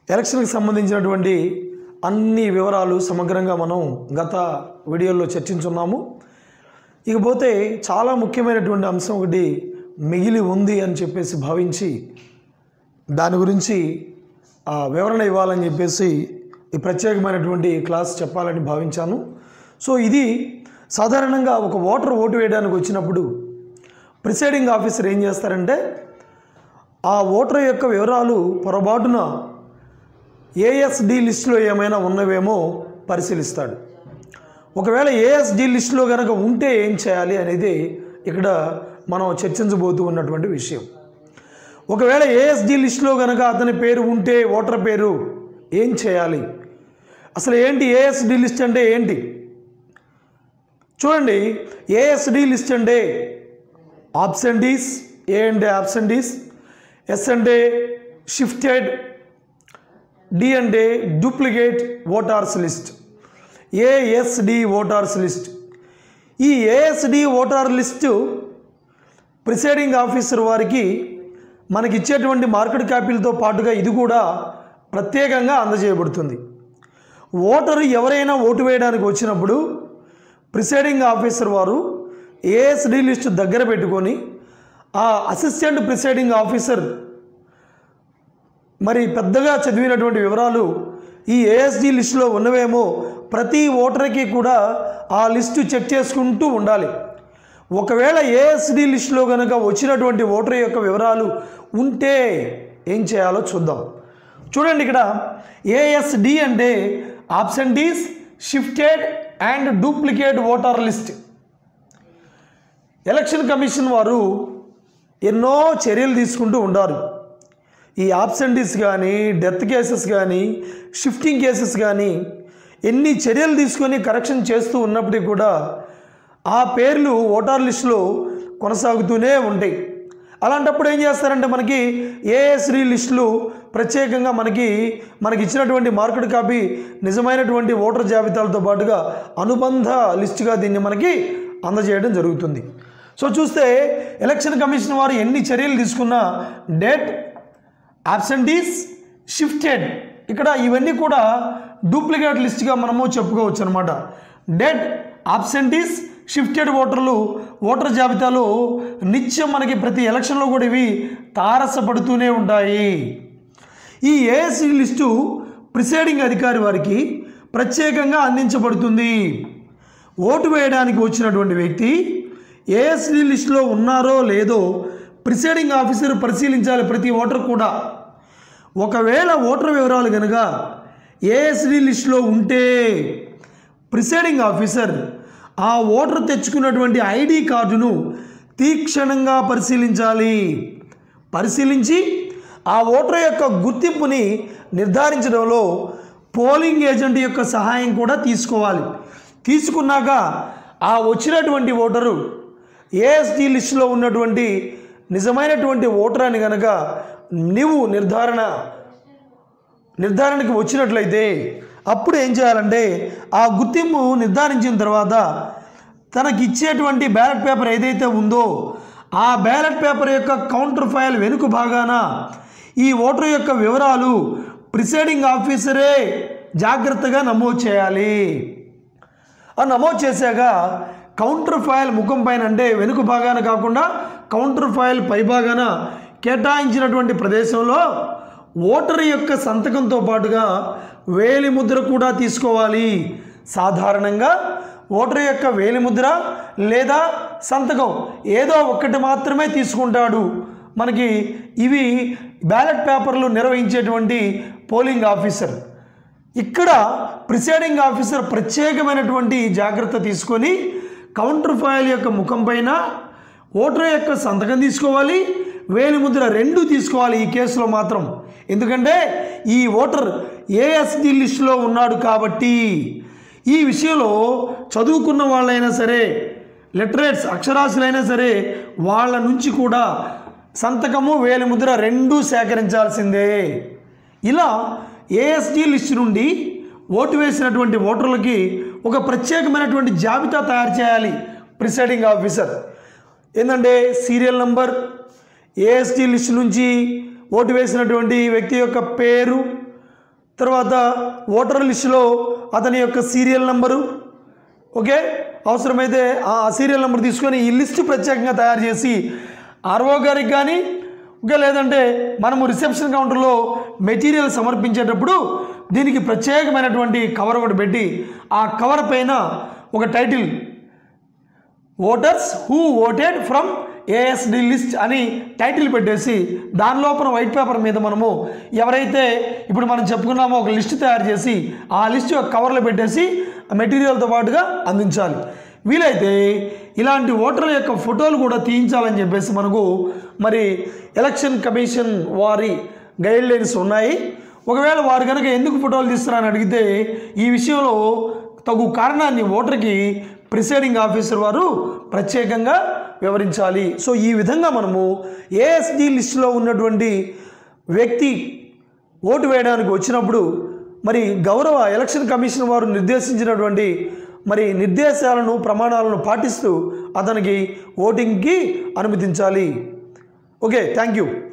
ఎలక్షన్కి సంబంధించినటువంటి అన్ని వివరాలు సమగ్రంగా మనం గత వీడియోలో చర్చించున్నాము ఇకపోతే చాలా ముఖ్యమైనటువంటి అంశం ఒకటి మిగిలి ఉంది అని చెప్పేసి భావించి దాని గురించి ఆ, వివరణ ఇవ్వాలని చెప్పేసి ఈ ప్రత్యేకమైనటువంటి క్లాస్ చెప్పాలని భావించాను సో ఇది సాధారణంగా ఒక ఓటర్ ఓటు వేయడానికి వచ్చినప్పుడు ప్రిసైడింగ్ ఆఫీసర్ ఏం చేస్తారంటే ఆ ఓటర్ యొక్క వివరాలు పొరపాటున ఏఎస్డి లిస్టులో ఏమైనా ఉన్నవేమో పరిశీలిస్తాడు ఒకవేళ ఏఎస్డి లిస్టులో కనుక ఉంటే ఏం చేయాలి అనేది ఇక్కడ మనం చర్చించబోతూ ఉన్నటువంటి విషయం ఒకవేళ ఏఎస్డి లిస్టులో కనుక అతని పేరు ఉంటే ఓటర్ పేరు ఏం చేయాలి అసలు ఏంటి ఏఎస్డి లిస్ట్ అంటే ఏంటి చూడండి ఏఎస్డి లిస్ట్ అంటే ఆబ్సెంటీస్ ఏ అంటే ఆబ్సెంటీస్ ఎస్ అంటే షిఫ్టెడ్ డి అంటే duplicate voters list ASD voters list ఈ ASD voter list presiding officer వారికి మనకి ఇచ్చేటువంటి మార్కెట్ కాపీలతో పాటుగా ఇది కూడా ప్రత్యేకంగా అందజేయబడుతుంది ఓటరు ఎవరైనా ఓటు వేయడానికి వచ్చినప్పుడు ప్రిసైడింగ్ ఆఫీసర్ వారు ఏఎస్డి లిస్టు దగ్గర పెట్టుకొని ఆ అసిస్టెంట్ ప్రిసైడింగ్ ఆఫీసర్ మరి పెద్దగా చదివినటువంటి వివరాలు ఈ ఏఎస్డి లిస్టులో ఉన్నవేమో ప్రతి ఓటర్కి కూడా ఆ లిస్టు చెక్ చేసుకుంటూ ఉండాలి ఒకవేళ ఏఎస్డి లిస్టులో కనుక వచ్చినటువంటి ఓటర్ యొక్క వివరాలు ఉంటే ఏం చేయాలో చూద్దాం చూడండి ఇక్కడ ఏఎస్డి అంటే absentees shifted and duplicate voter list election commission వారు ఎన్నో చర్యలు తీసుకుంటూ ఉండారు ఈ ఆబ్సెంటీస్ కానీ డెత్ కేసెస్ కానీ షిఫ్టింగ్ కేసెస్ కానీ ఎన్ని చర్యలు తీసుకొని కరెక్షన్ చేస్తూ ఉన్నప్పటికీ కూడా ఆ పేర్లు ఓటర్ లిస్టులో కొనసాగుతూనే ఉంటాయి అలాంటప్పుడు ఏం చేస్తారంటే మనకి ఏఎస్డి లిస్టులు ప్రత్యేకంగా మనకి మనకి ఇచ్చినటువంటి మార్కెట్ కాపీ నిజమైనటువంటి ఓటర్ జాబితాలతో పాటుగా అనుబంధ లిస్టుగా దీన్ని మనకి అందజేయడం జరుగుతుంది సో చూస్తే ఎలక్షన్ కమిషన్ వారు ఎన్ని చర్యలు తీసుకున్నా డేట్ అబ్సెంటీస్ షిఫ్టెడ్ ఇక్కడ ఇవన్నీ కూడా డూప్లికేట్ లిస్ట్గా మనము చెప్పుకోవచ్చు అనమాట డెడ్ అబ్సెంటీస్ షిఫ్టెడ్ ఓటర్లు ఓటర్ జాబితాలో నిత్యం మనకి ప్రతి ఎలక్షన్లో కూడా ఇవి తారసపడుతూనే ఉంటాయి ఈ ఏఎస్సి లిస్టు ప్రిసైడింగ్ అధికారి వారికి ప్రత్యేకంగా అందించబడుతుంది ఓటు వేయడానికి వచ్చినటువంటి వ్యక్తి ఏఎస్డి లిస్టులో ఉన్నారో లేదో ప్రిసైడింగ్ ఆఫీసర్ పరిశీలించాలి ప్రతి ఓటర్ కూడా ఒకవేళ ఓటర్ వివరాలు కనుక ఏఎస్డి లిస్టులో ఉంటే ప్రిసైడింగ్ ఆఫీసర్ ఆ ఓటర్ తెచ్చుకున్నటువంటి ఐడి కార్డును తీక్షణంగా పరిశీలించాలి పరిశీలించి ఆ ఓటర్ యొక్క గుర్తింపుని నిర్ధారించడంలో పోలింగ్ ఏజెంట్ యొక్క సహాయం కూడా తీసుకోవాలి తీసుకున్నాక ఆ వచ్చినటువంటి ఓటరు ఏఎస్డి లిస్టులో ఉన్నటువంటి నిజమైనటువంటి ఓటర్ అని కనుక నీవు నిర్ధారణ నిర్ధారణకి వచ్చినట్లయితే అప్పుడు ఏం చేయాలంటే ఆ గుర్తింపు నిర్ధారించిన తర్వాత తనకి ఇచ్చేటువంటి బ్యాలెట్ పేపర్ ఏదైతే ఉందో ఆ బ్యాలెట్ పేపర్ యొక్క కౌంటర్ ఫైల్ వెనుక భాగాన ఈ ఓటర్ యొక్క వివరాలు ప్రిసైడింగ్ ఆఫీసరే జాగ్రత్తగా నమోదు చేయాలి ఆ నమోదు చేశాక కౌంటర్ ఫైల్ ముఖం పైన అంటే వెనుక భాగాన కాకుండా కౌంటర్ ఫైల్ పై భాగాన కేటాయించినటువంటి ప్రదేశంలో ఓటర్ యొక్క సంతకంతో పాటుగా వేలి ముద్ర కూడా తీసుకోవాలి సాధారణంగా ఓటర్ యొక్క వేలి ముద్ర లేదా సంతకం ఏదో ఒక్కటి మాత్రమే తీసుకుంటాడు మనకి ఇవి బ్యాలెట్ పేపర్లు నిర్వహించేటువంటి పోలింగ్ ఆఫీసర్ ఇక్కడ ప్రిసైడింగ్ ఆఫీసర్ ప్రత్యేకమైనటువంటి జాగ్రత్త తీసుకొని కౌంటర్ ఫైల్ యొక్క ముఖం పైన ఓటర్ యొక్క సంతకం తీసుకోవాలి వేలిముద్ర రెండు తీసుకోవాలి ఈ కేసులో మాత్రం ఎందుకంటే ఈ ఓటర్ ఏఎస్డి లిస్టులో ఉన్నాడు కాబట్టి ఈ విషయంలో చదువుకున్న వాళ్ళైనా సరే లిటరేట్స్ అక్షరాస్యులైనా సరే వాళ్ళ నుంచి కూడా సంతకము వేలిముద్ర రెండూ సేకరించాల్సిందే ఇలా ఏఎస్డి లిస్టు నుండి ఓటు వేసినటువంటి ఓటర్లకి ఒక ప్రత్యేకమైనటువంటి జాబితా తయారు చేయాలి ప్రిసైడింగ్ ఆఫీసర్ ఏంటంటే సీరియల్ నంబర్ ఏఎస్టీ లిస్ట్ నుంచి ఓటు వేసినటువంటి వ్యక్తి యొక్క పేరు తర్వాత ఓటర్ లిస్టులో అతని యొక్క సీరియల్ నంబరు ఓకే అవసరమైతే ఆ సీరియల్ నెంబర్ తీసుకొని ఈ లిస్టు ప్రత్యేకంగా తయారు చేసి ఆర్ఓ గారికి కానీ ఇంకా లేదంటే మనము రిసెప్షన్ కౌంటర్లో మెటీరియల్ సమర్పించేటప్పుడు దీనికి ప్రత్యేకమైనటువంటి కవర్ ఒకటి పెట్టి ఆ కవర్ పైన ఒక title voters who voted from ASD list అని టైటిల్ పెట్టేసి దాని లోపల వైట్ పేపర్ మీద మనము ఎవరైతే ఇప్పుడు మనం చెప్పుకున్నామో ఒక లిస్ట్ తయారు చేసి ఆ లిస్ట్ యొక్క కవర్లో పెట్టేసి ఆ మెటీరియల్తో పాటుగా అందించాలి వీలైతే ఇలాంటి ఓటర్ల యొక్క ఫోటోలు కూడా తీయించాలని చెప్పేసి మనకు మరి ఎలక్షన్ కమిషన్ వారి గైడ్ లైన్స్ ఉన్నాయి ఒకవేళ వారు కనుక ఎందుకు ఫోటోలు తీస్తున్నారని అడిగితే ఈ విషయంలో తగు కారణాన్ని ఓటర్కి ప్రిసైడింగ్ ఆఫీసర్ వారు ప్రత్యేకంగా వివరించాలి సో ఈ విధంగా మనము ఏఎస్డి లిస్టులో ఉన్నటువంటి వ్యక్తి ఓటు వేయడానికి వచ్చినప్పుడు మరి గౌరవ ఎలక్షన్ కమిషన్ వారు నిర్దేశించినటువంటి మరి నిర్దేశాలను ప్రమాణాలను పాటిస్తూ అతనికి ఓటింగ్కి అనుమతించాలి ఓకే థ్యాంక్ యూ